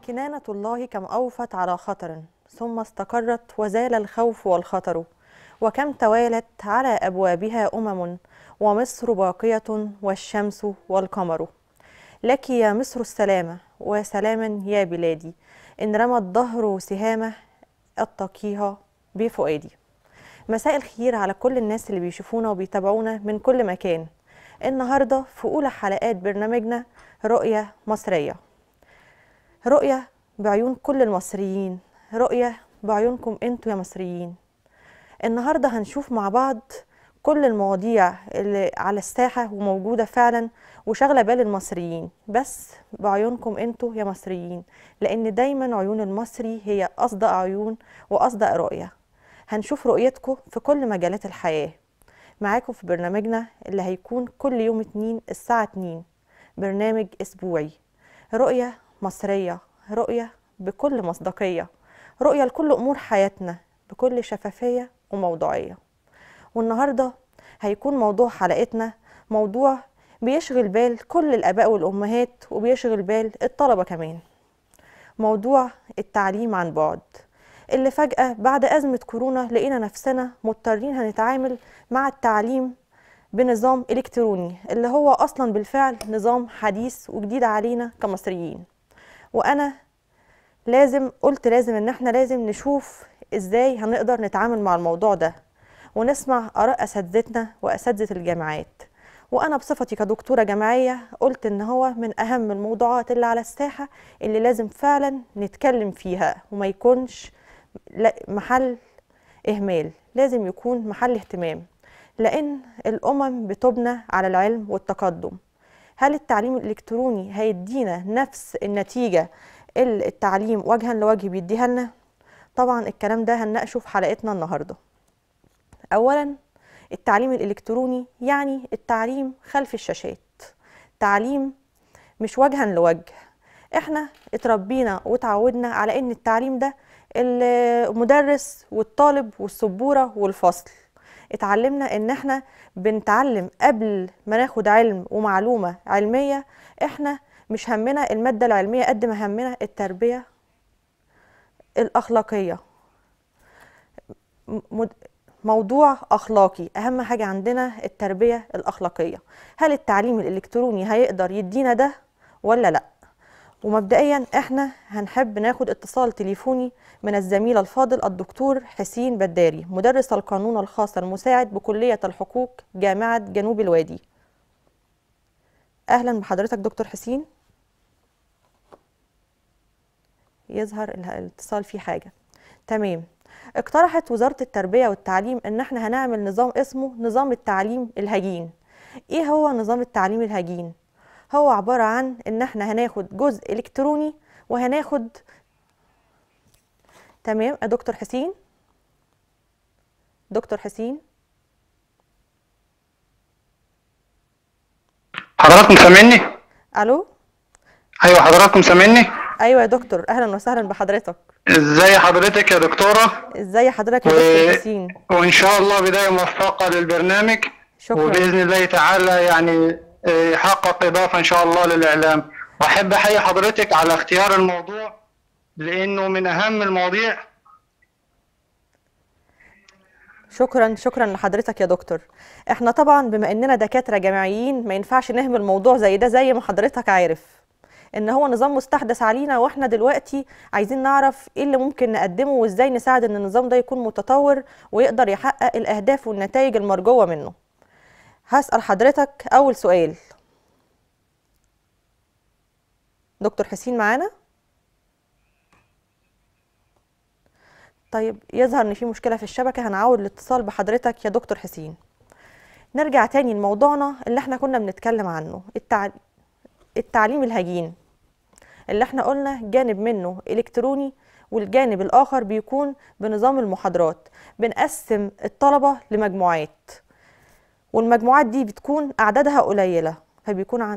كنانة الله كم أوفت على خطر ثم استقرت وزال الخوف والخطر وكم توالت على أبوابها أمم ومصر باقية والشمس والقمر لك يا مصر السلامة وسلاما يا بلادي إن رمى الدهر سهامه أتقيها بفؤادي مساء الخير على كل الناس اللي بيشوفونا وبيتابعونا من كل مكان النهاردة في أولى حلقات برنامجنا رؤية مصرية رؤية بعيون كل المصريين رؤية بعيونكم انتوا يا مصريين النهاردة هنشوف مع بعض كل المواضيع اللي على الساحة وموجودة فعلا وشغلة بال المصريين بس بعيونكم انتوا يا مصريين لأن دايما عيون المصري هي أصدق عيون وأصدق رؤية هنشوف رؤيتكم في كل مجالات الحياة معاكم في برنامجنا اللي هيكون كل يوم اتنين الساعة اتنين برنامج أسبوعي رؤية مصرية رؤية بكل مصداقية رؤية لكل أمور حياتنا بكل شفافية وموضوعية والنهاردة هيكون موضوع حلقتنا موضوع بيشغل بال كل الآباء والأمهات وبيشغل بال الطلبة كمان موضوع التعليم عن بعد اللي فجأة بعد أزمة كورونا لقينا نفسنا مضطرين هنتعامل مع التعليم بنظام إلكتروني اللي هو أصلا بالفعل نظام حديث وجديد علينا كمصريين وأنا لازم قلت لازم إن احنا لازم نشوف إزاي هنقدر نتعامل مع الموضوع ده ونسمع آراء أساتذتنا وأساتذة الجامعات وأنا بصفتي كدكتورة جامعية قلت إن هو من أهم الموضوعات اللي على الساحة اللي لازم فعلا نتكلم فيها وما يكونش محل إهمال لازم يكون محل اهتمام لأن الأمم بتبنى على العلم والتقدم هل التعليم الإلكتروني هيدينا نفس النتيجة اللي التعليم وجها لوجه بيديها لنا؟ طبعا الكلام ده هنناقشه في حلقتنا النهارده اولا التعليم الالكتروني يعني التعليم خلف الشاشات تعليم مش وجها لوجه احنا اتربينا وتعودنا على ان التعليم ده المدرس والطالب والسبوره والفصل اتعلمنا ان احنا بنتعلم قبل ما ناخد علم ومعلومه علميه احنا مش همنا الماده العلميه قد ما همنا التربيه الاخلاقيه موضوع اخلاقي اهم حاجه عندنا التربيه الاخلاقيه هل التعليم الالكتروني هيقدر يدينا ده ولا لا ومبدئيا احنا هنحب ناخد اتصال تليفوني من الزميل الفاضل الدكتور حسين بداري مدرس القانون الخاص المساعد بكليه الحقوق جامعه جنوب الوادي اهلا بحضرتك دكتور حسين يظهر الاتصال فيه حاجه تمام اقترحت وزارة التربية والتعليم ان احنا هنعمل نظام اسمه نظام التعليم الهجين ايه هو نظام التعليم الهجين هو عبارة عن ان احنا هناخد جزء الكتروني وهناخد تمام يا دكتور حسين دكتور حسين حضراتكم سامعني الو ايوه حضراتكم سامعني ايوه يا دكتور اهلا وسهلا بحضرتك ازاي حضرتك يا دكتوره ازاي حضرتك يا و- دكتور حسين وان شاء الله بدايه موفقه للبرنامج شكرا وباذن الله تعالى يعني آه، يحقق اضافه ان شاء الله للاعلام واحب احيي حضرتك على اختيار الموضوع لانه من اهم المواضيع شكرا شكرا لحضرتك يا دكتور احنا طبعا بما اننا دكاتره جامعيين ما ينفعش نهمل موضوع زي ده زي ما حضرتك عارف ان هو نظام مستحدث علينا واحنا دلوقتي عايزين نعرف ايه اللي ممكن نقدمه وازاي نساعد ان النظام ده يكون متطور ويقدر يحقق الاهداف والنتائج المرجوه منه هسال حضرتك اول سؤال دكتور حسين معانا طيب يظهر ان في مشكله في الشبكه هنعاود الاتصال بحضرتك يا دكتور حسين نرجع تاني لموضوعنا اللي احنا كنا بنتكلم عنه التع... التعليم الهجين اللي احنا قلنا جانب منه الكتروني والجانب الاخر بيكون بنظام المحاضرات بنقسم الطلبه لمجموعات والمجموعات دي بتكون اعدادها قليله فبيكون عن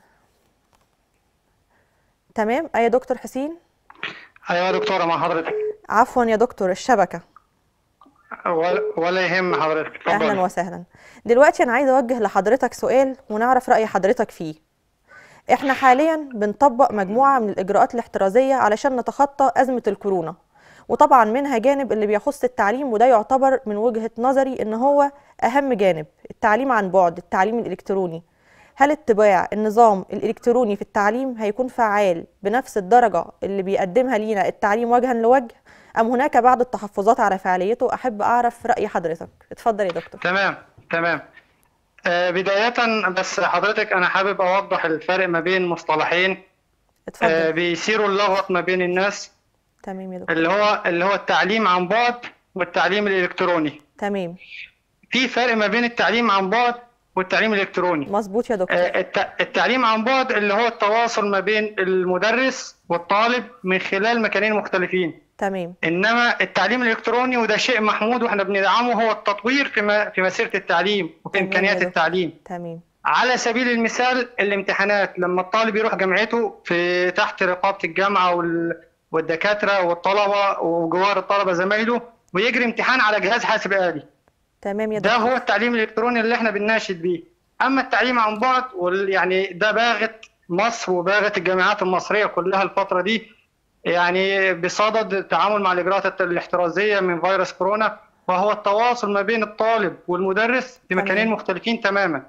تمام اي دكتور حسين ايوه يا دكتوره مع حضرتك عفوا يا دكتور الشبكه ولا, ولا يهم حضرتك اهلا اتفضل وسهلا دلوقتي انا عايزه اوجه لحضرتك سؤال ونعرف راي حضرتك فيه احنا حاليا بنطبق مجموعة من الإجراءات الاحترازية علشان نتخطى أزمة الكورونا وطبعا منها جانب اللي بيخص التعليم وده يعتبر من وجهة نظري ان هو أهم جانب التعليم عن بعد التعليم الإلكتروني هل اتباع النظام الإلكتروني في التعليم هيكون فعال بنفس الدرجة اللي بيقدمها لينا التعليم وجها لوجه أم هناك بعض التحفظات على فعاليته أحب أعرف رأي حضرتك اتفضل يا دكتور تمام تمام آه، بداية بس حضرتك أنا حابب أوضح الفرق ما بين مصطلحين آه، اتفضل بيثيروا اللغط ما بين الناس تمام يا دكتور اللي هو اللي هو التعليم عن بعد والتعليم الإلكتروني تمام في فرق ما بين التعليم عن بعد والتعليم الإلكتروني مظبوط يا دكتور آه، الت- التعليم عن بعد اللي هو التواصل ما بين المدرس والطالب من خلال مكانين مختلفين تمام انما التعليم الالكتروني وده شيء محمود واحنا بندعمه هو التطوير في م- في مسيره التعليم وفي تمام يا امكانيات دكتور. التعليم تمام على سبيل المثال الامتحانات لما الطالب يروح جامعته في تحت رقابه الجامعه وال- والدكاتره والطلبه وجوار الطلبه زمايله ويجري امتحان على جهاز حاسب آلي تمام يا ده دكتور هو التعليم الالكتروني اللي احنا بنناشد بيه اما التعليم عن بعد وال- يعني ده باغت مصر وباغت الجامعات المصريه كلها الفتره دي يعني بصدد التعامل مع الاجراءات الاحترازيه من فيروس كورونا وهو التواصل ما بين الطالب والمدرس في تمام. مكانين مختلفين تماما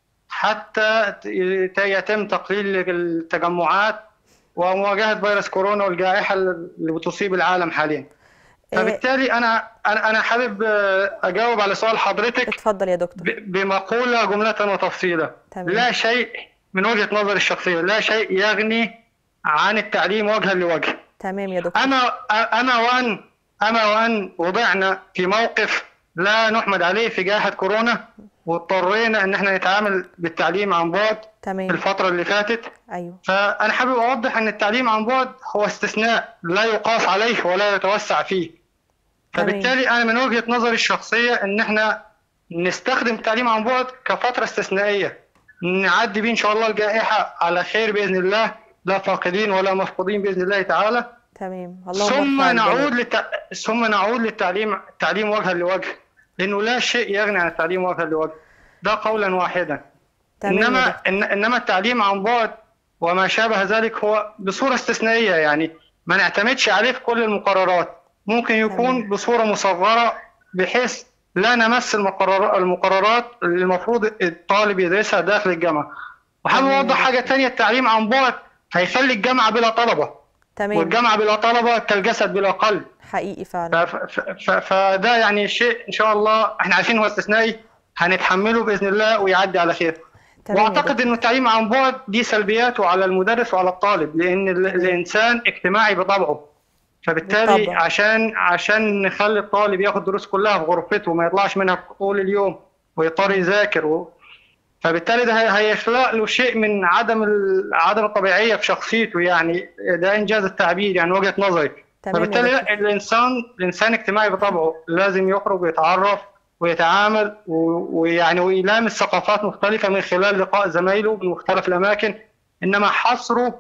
حتى ت- يتم تقليل التجمعات ومواجهه فيروس كورونا والجائحه اللي بتصيب العالم حاليا إيه، فبالتالي انا انا انا حابب آه، اجاوب على سؤال حضرتك اتفضل يا دكتور ب- بمقولة جملة وتفصيلا تمام. لا شيء من وجهة نظري الشخصية لا شيء يغني عن التعليم وجها لوجه تمام يا دكتور أما أما وأن أما وأن وضعنا في موقف لا نحمد عليه في جائحة كورونا واضطرينا إن احنا نتعامل بالتعليم عن بعد في تمام الفترة اللي فاتت ايوه فأنا حابب أوضح أن التعليم عن بعد هو استثناء لا يقاس عليه ولا يتوسع فيه تمام. فبالتالي أنا من وجهة نظري الشخصية أن احنا نستخدم التعليم عن بعد كفترة استثنائية نعدي بيه إن شاء الله الجائحة على خير بإذن الله لا فاقدين ولا مفقودين بإذن الله تعالى تمام اللهم ثم ارفع الجميع. نعود للت... ثم نعود للتعليم التعليم وجها لوجه لأنه لا شيء يغني عن التعليم وجها لوجه ده قولا واحدا تمام يا انما دكتور. إن انما التعليم عن بعد وما شابه ذلك هو بصوره استثنائيه يعني ما نعتمدش عليه في كل المقررات ممكن يكون تمام. بصوره مصغره بحيث لا نمس المقرر- المقررات اللي المفروض الطالب يدرسها داخل الجامعه وحابب تمام. اوضح حاجه تانية التعليم عن بعد هيخلي الجامعه بلا طلبه تمام والجامعه بلا طلبه كالجسد بلا قلب حقيقي فعلا ف- ف- ف- فده يعني شيء ان شاء الله احنا عارفين هو استثنائي هنتحمله باذن الله ويعدي على خير تمام يا واعتقد دكتور. انه التعليم عن بعد دي سلبياته على المدرس وعلى الطالب لان ال- الانسان اجتماعي بطبعه فبالتالي بالطبع. عشان عشان نخلي الطالب ياخد دروس كلها في غرفته وما يطلعش منها طول اليوم ويضطر يذاكر و... فبالتالي ده هي- هيخلق له شيء من عدم ال... عدم الطبيعيه في شخصيته يعني ده انجاز التعبير يعني وجهه نظري تمام يا فبالتالي دكتور. لا، الانسان الانسان اجتماعي بطبعه لازم يخرج ويتعرف ويتعامل و- ويعني ويلامس ثقافات مختلفه من خلال لقاء زمايله من مختلف الاماكن انما حصره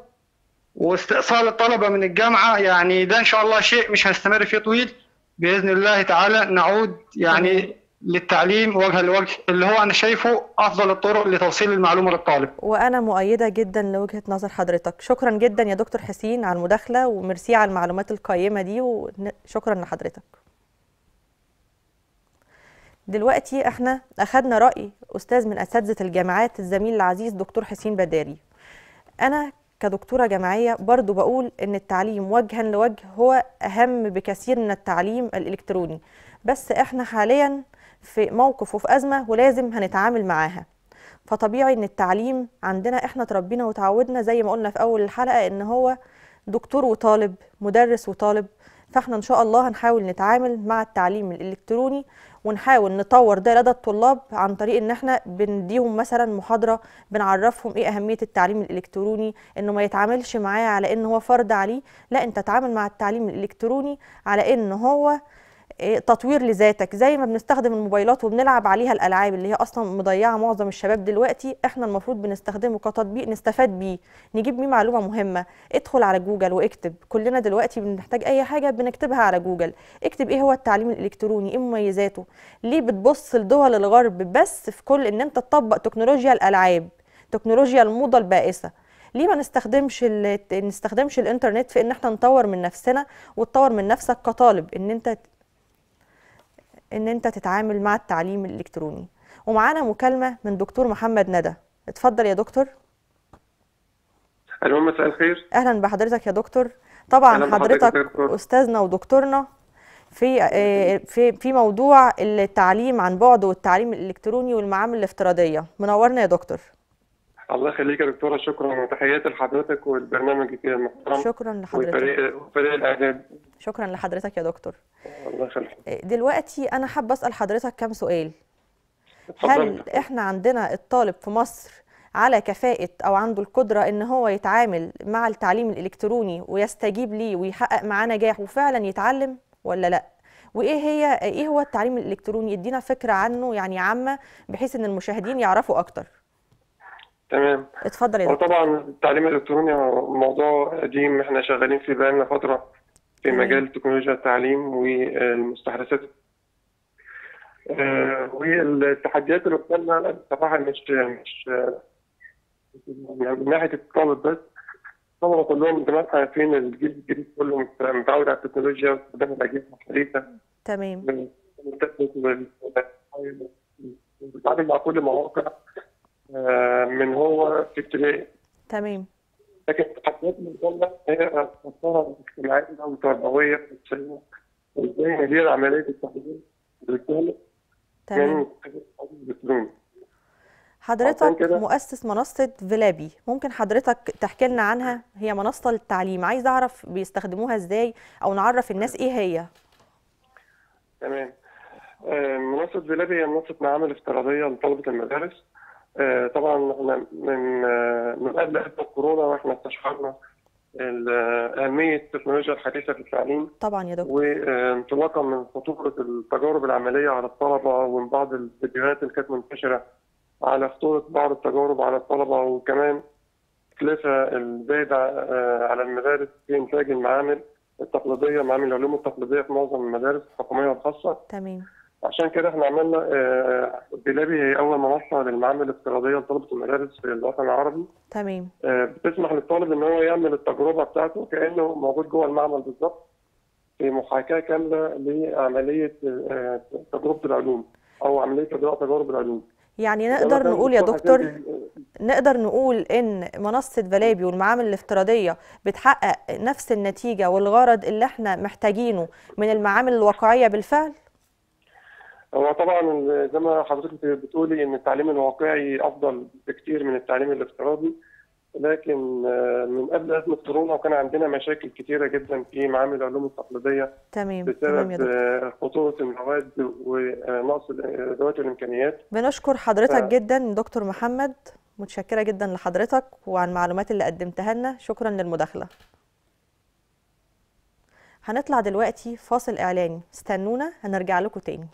واستئصال الطلبه من الجامعه يعني ده ان شاء الله شيء مش هنستمر فيه طويل باذن الله تعالى نعود يعني للتعليم وجها لوجه اللي هو انا شايفه افضل الطرق لتوصيل المعلومه للطالب وانا مؤيده جدا لوجهه نظر حضرتك شكرا جدا يا دكتور حسين على المداخله وميرسي على المعلومات القيمه دي وشكرا لحضرتك دلوقتي احنا اخدنا راي استاذ من اساتذه الجامعات الزميل العزيز دكتور حسين بداري انا كدكتوره جامعيه برضو بقول ان التعليم وجها لوجه هو اهم بكثير من التعليم الالكتروني بس احنا حاليا في موقف وفي ازمه ولازم هنتعامل معاها فطبيعي ان التعليم عندنا احنا تربينا وتعودنا زي ما قلنا في اول الحلقه ان هو دكتور وطالب مدرس وطالب فاحنا ان شاء الله هنحاول نتعامل مع التعليم الالكتروني ونحاول نطور ده لدى الطلاب عن طريق ان احنا بنديهم مثلا محاضره بنعرفهم ايه اهميه التعليم الالكتروني انه ما يتعاملش معاه على ان هو فرض عليه لا انت تعامل مع التعليم الالكتروني على ان هو إيه، تطوير لذاتك زي ما بنستخدم الموبايلات وبنلعب عليها الالعاب اللي هي اصلا مضيعه معظم الشباب دلوقتي احنا المفروض بنستخدمه كتطبيق نستفاد بيه نجيب بيه معلومه مهمه ادخل على جوجل واكتب كلنا دلوقتي بنحتاج اي حاجه بنكتبها على جوجل اكتب ايه هو التعليم الالكتروني ايه مميزاته ليه بتبص لدول الغرب بس في كل ان انت تطبق تكنولوجيا الالعاب تكنولوجيا الموضه البائسه ليه ما نستخدمش ال... نستخدمش الانترنت في ان احنا نطور من نفسنا وتطور من نفسك كطالب ان انت ان انت تتعامل مع التعليم الالكتروني ومعانا مكالمه من دكتور محمد ندى اتفضل يا دكتور الو مساء الخير اهلا بحضرتك يا دكتور طبعا أهلا بحضرتك يا حضرتك دكتور. استاذنا ودكتورنا في آه، في في موضوع التعليم عن بعد والتعليم الالكتروني والمعامل الافتراضيه منورنا يا دكتور الله يخليك يا دكتوره شكرا وتحياتي لحضرتك والبرنامج المحترم شكرا لحضرتك وفريق وفريق الاعداد شكرا لحضرتك يا دكتور الله يخليك آه، دلوقتي انا حابه اسال حضرتك كام سؤال اتفضل هل احنا عندنا الطالب في مصر على كفاءة أو عنده القدرة إن هو يتعامل مع التعليم الإلكتروني ويستجيب ليه ويحقق معاه نجاح وفعلا يتعلم ولا لأ؟ وإيه هي إيه هو التعليم الإلكتروني؟ يدينا فكرة عنه يعني عامة بحيث إن المشاهدين يعرفوا أكتر. تمام اتفضل يا هو دكتور. طبعا التعليم الالكتروني هو موضوع قديم احنا شغالين فيه بقالنا فتره في تمام. مجال تكنولوجيا التعليم والمستحدثات آه، والتحديات اللي قدامنا بصراحه مش مش يعني من ناحيه الطالب بس الطلبه كلهم دلوقتي عارفين الجيل الجديد كله مت- متعود على التكنولوجيا واستخدام الاجهزه الحديثه تمام والتابلت وال- بيتعامل مع كل مواقع آه، من هو في ابتدائي تمام لكن التحديات اللي قدامنا هي الثقافه الاجتماعيه والتربويه والسياسيه وازاي ندير عمليه التحديد بالكامل تمام من الالكتروني حضرتك عشان كده- مؤسس منصة فيلابي ممكن حضرتك تحكي لنا عنها هي منصة للتعليم عايز أعرف بيستخدموها إزاي أو نعرف الناس إيه هي تمام آه، منصة فيلابي هي منصة معامل افتراضية لطلبة المدارس آه، طبعا احنا من آه، من قبل أزمة كورونا واحنا استشعرنا ال- آه، أهمية التكنولوجيا الحديثة في التعليم طبعا يا دكتور وانطلاقا من خطورة التجارب العملية على الطلبة ومن بعض الفيديوهات اللي كانت منتشرة على خطورة بعض التجارب على الطلبة وكمان التكلفة الزايدة آه، على المدارس في إنتاج المعامل التقليدية معامل العلوم التقليدية في معظم المدارس الحكومية والخاصة تمام عشان كده احنا عملنا آه، بلابي هي أول منصة للمعامل الافتراضية لطلبة المدارس في الوطن العربي تمام آه، بتسمح للطالب ان هو يعمل التجربه بتاعته كانه موجود جوه المعمل بالظبط في محاكاه كامله لعمليه آه، تجربه العلوم او عمليه اجراء تجارب العلوم يعني نقدر نقول يا دكتور نقدر نقول ان منصة فالابي والمعامل الافتراضية بتحقق نفس النتيجة والغرض اللي احنا محتاجينه من المعامل الواقعية بالفعل هو طبعا زي ما حضرتك بتقولي ان التعليم الواقعي افضل بكتير من التعليم الافتراضي لكن آه، من قبل ازمه كورونا وكان عندنا مشاكل كتيره جدا في معامل العلوم التقليديه تمام تمام بسبب يا دكتور آه، خطوره المواد ونقص الادوات والامكانيات بنشكر حضرتك ف- جدا دكتور محمد متشكرة جدا لحضرتك وعن المعلومات اللي قدمتها لنا شكرا للمداخلة هنطلع دلوقتي فاصل إعلاني استنونا هنرجع لكم تاني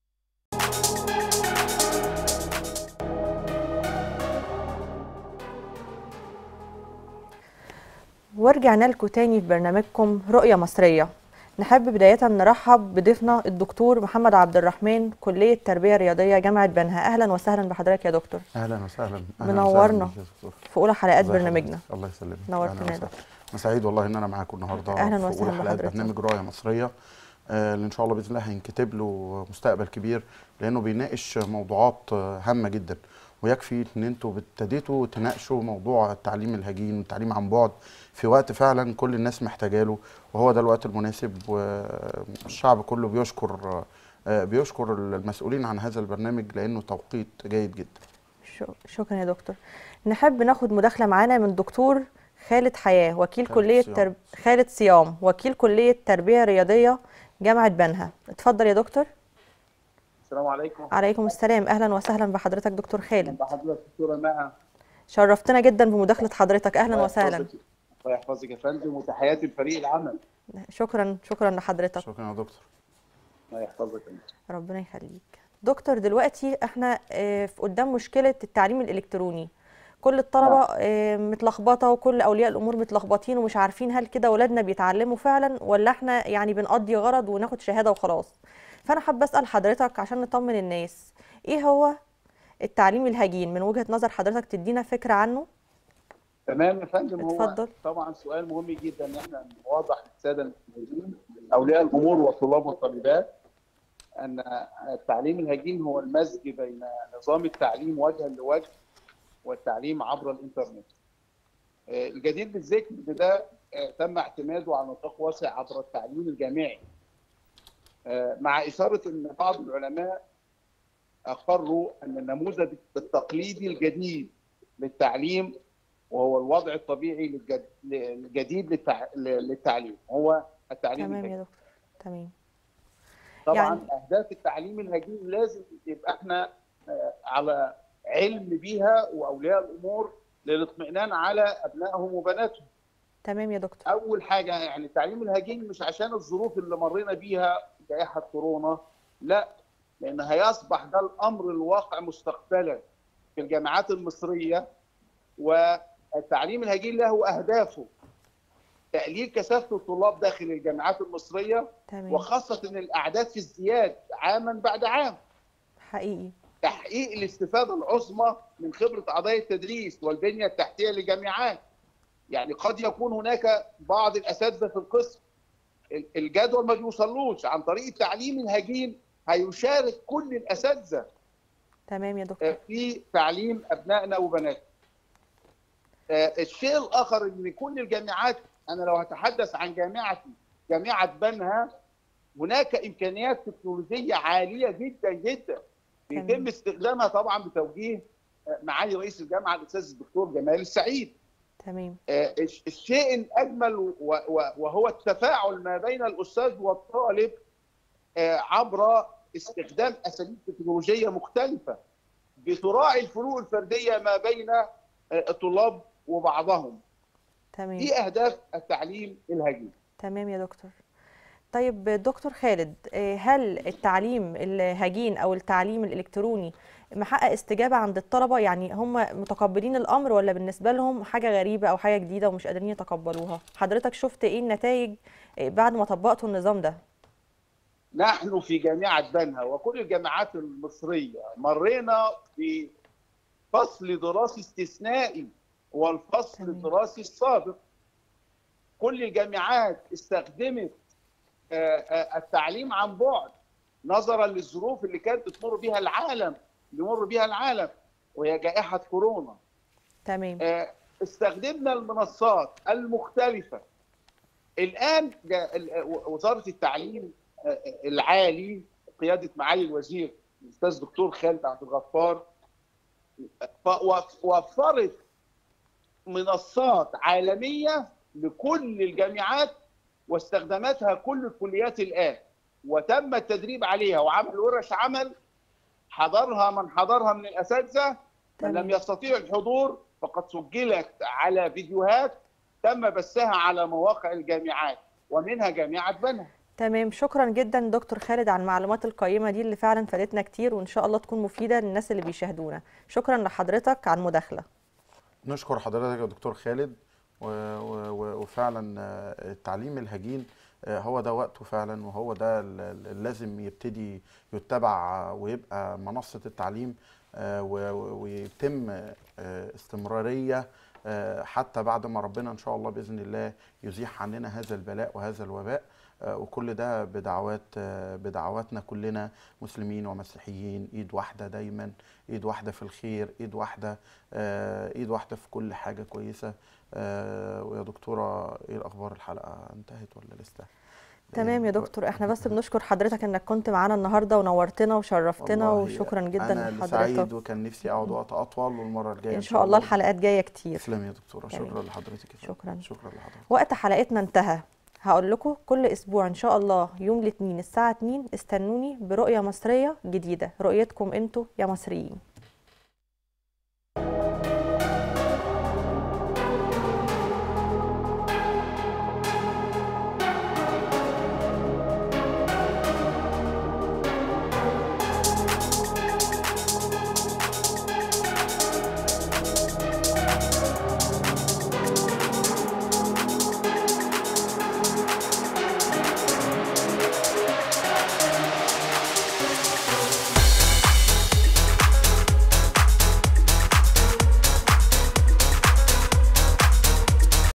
ورجعنا لكم تاني في برنامجكم رؤية مصرية نحب بداية نرحب بضيفنا الدكتور محمد عبد الرحمن كلية تربية رياضية جامعة بنها أهلا وسهلا بحضرتك يا دكتور اهلا وسهلا أهلاً منورنا. وسهلاً بيك يا دكتور. في أولى حلقات الله برنامجنا يخليك. الله يسلمك نورتنا أهلاً يا وسهلاً. انا سعيد والله ان انا معاكم النهارده أهلاً في وسهلاً اولى حلقات بحضرتك. برنامج رؤيه مصريه آه، اللي ان شاء الله باذن الله هينكتب له مستقبل كبير لانه بيناقش موضوعات آه، هامه جدا ويكفي ان انتوا ابتديتوا تناقشوا موضوع التعليم الهجين والتعليم عن بعد في وقت فعلا كل الناس محتاجه له وهو ده الوقت المناسب والشعب كله بيشكر آه، بيشكر المسؤولين عن هذا البرنامج لانه توقيت جيد جدا شو- شكرا يا دكتور نحب ناخد مداخلة معانا من دكتور خالد حياة وكيل خالد كلية صيام. ترب... خالد صيام وكيل كلية تربية رياضية جامعة بنها اتفضل يا دكتور السلام عليكم عليكم السلام أهلا وسهلا بحضرتك دكتور خالد بحضرتك دكتوره مها شرفتنا جدا بمداخلة حضرتك أهلا الله وسهلا يحفظك- الله يحفظك يا فندم وتحياتي لفريق العمل شكرا شكرا لحضرتك شكرا يا دكتور الله يحفظك انت ربنا يخليك دكتور دلوقتي احنا آه، في قدام مشكلة التعليم الإلكتروني كل الطلبة آه، متلخبطة وكل أولياء الأمور متلخبطين ومش عارفين هل كده ولادنا بيتعلموا فعلا ولا احنا يعني بنقضي غرض وناخد شهادة وخلاص فأنا حابة أسأل حضرتك عشان نطمن الناس إيه هو التعليم الهجين من وجهة نظر حضرتك تدينا فكرة عنه تمام يا فندم هو اتفضل. طبعا سؤال مهم جدا ان احنا نوضح للساده المشاهدين اولياء الامور والطلاب والطالبات ان التعليم الهجين هو المزج بين نظام التعليم وجها لوجه والتعليم عبر الانترنت. آه، الجدير بالذكر إن ده آه، تم اعتماده على نطاق واسع عبر التعليم الجامعي. آه، مع اشاره ان بعض العلماء اقروا ان النموذج التقليدي الجديد للتعليم وهو الوضع الطبيعي للجد- الجديد للتع- للتعليم هو التعليم تمام الهجين. يا دكتور تمام طبعا يعني- اهداف التعليم الهجين لازم يبقى احنا آه، على علم بيها واولياء الامور للاطمئنان على ابنائهم وبناتهم تمام يا دكتور اول حاجه يعني التعليم الهجين مش عشان الظروف اللي مرينا بيها جائحه كورونا لا لان هيصبح ده الامر الواقع مستقبلا في الجامعات المصريه والتعليم الهجين له اهدافه تقليل كثافه الطلاب داخل الجامعات المصريه تمام وخاصه ان الاعداد في ازدياد عاما بعد عام حقيقي تحقيق الاستفاده العظمى من خبره اعضاء التدريس والبنيه التحتيه للجامعات يعني قد يكون هناك بعض الاساتذه في القسم ال- الجدول ما بيوصلوش عن طريق التعليم الهجين هيشارك كل الاساتذه تمام يا دكتور آه، في تعليم ابنائنا وبناتنا. آه، الشيء الاخر ان كل الجامعات انا لو هتحدث عن جامعتي جامعه بنها هناك امكانيات تكنولوجيه عاليه جدا جدا تمام. بيتم استخدامها طبعا بتوجيه آه، معالي رئيس الجامعه الاستاذ الدكتور جمال السعيد. تمام آه، الش- الشيء الاجمل و- و- وهو التفاعل ما بين الاستاذ والطالب آه، عبر استخدام اساليب تكنولوجيه مختلفه بتراعي الفروق الفرديه ما بين آه، الطلاب وبعضهم تمام دي اهداف التعليم الهجين تمام يا دكتور طيب دكتور خالد آه، هل التعليم الهجين او التعليم الالكتروني محقق استجابه عند الطلبه يعني هم متقبلين الامر ولا بالنسبه لهم حاجه غريبه او حاجه جديده ومش قادرين يتقبلوها حضرتك شفت ايه النتائج آه، بعد ما طبقتوا النظام ده نحن في جامعه بنها وكل الجامعات المصريه مرينا بفصل دراسي استثنائي والفصل تمام. الدراسي السابق كل الجامعات استخدمت آه، آه، التعليم عن بعد نظرا للظروف اللي كانت بتمر بها العالم بيمر بها العالم وهي جائحه كورونا تمام آه، استخدمنا المنصات المختلفة الآن جا- ال- آه، وزارة التعليم آه، العالي قيادة معالي الوزير الأستاذ دكتور خالد عبد الغفار ف- وفرت منصات عالمية لكل الجامعات واستخدمتها كل الكليات الآن وتم التدريب عليها وعمل ورش عمل حضرها من حضرها من الأساتذة من تمام. لم يستطيع الحضور فقد سجلت على فيديوهات تم بثها على مواقع الجامعات ومنها جامعة بنها تمام شكرا جدا دكتور خالد على المعلومات القيمه دي اللي فعلا فادتنا كتير وان شاء الله تكون مفيده للناس اللي بيشاهدونا شكرا لحضرتك على المداخله نشكر حضرتك يا دكتور خالد و- و- و- وفعلا آه، التعليم الهجين آه، هو ده وقته فعلا وهو ده اللي لازم يبتدي يتبع ويبقى منصة التعليم آه، و- و- ويتم آه، استمرارية آه، حتى بعد ما ربنا إن شاء الله بإذن الله يزيح عننا هذا البلاء وهذا الوباء آه، وكل ده بدعوات آه، بدعواتنا كلنا مسلمين ومسيحيين ايد واحده دايما ايد واحده في الخير ايد واحده آه، ايد واحده في كل حاجه كويسه آه، ويا دكتوره ايه الاخبار الحلقه انتهت ولا لسه تمام يا يعني دكتور احنا بس بنشكر حضرتك انك كنت معانا النهارده ونورتنا وشرفتنا والله وشكرا جدا انا اللي لحضرتك سعيد وكان نفسي اقعد وقت اطول والمره الجايه ان شاء الله الحلقات جايه كتير تسلمي يا دكتوره تمام. شكرا لحضرتك يا فندم. شكراً. شكرا لحضرتك وقت حلقتنا انتهى هقول لكم كل اسبوع ان شاء الله يوم الاثنين الساعه 2 استنوني برؤيه مصريه جديده رؤيتكم انتوا يا مصريين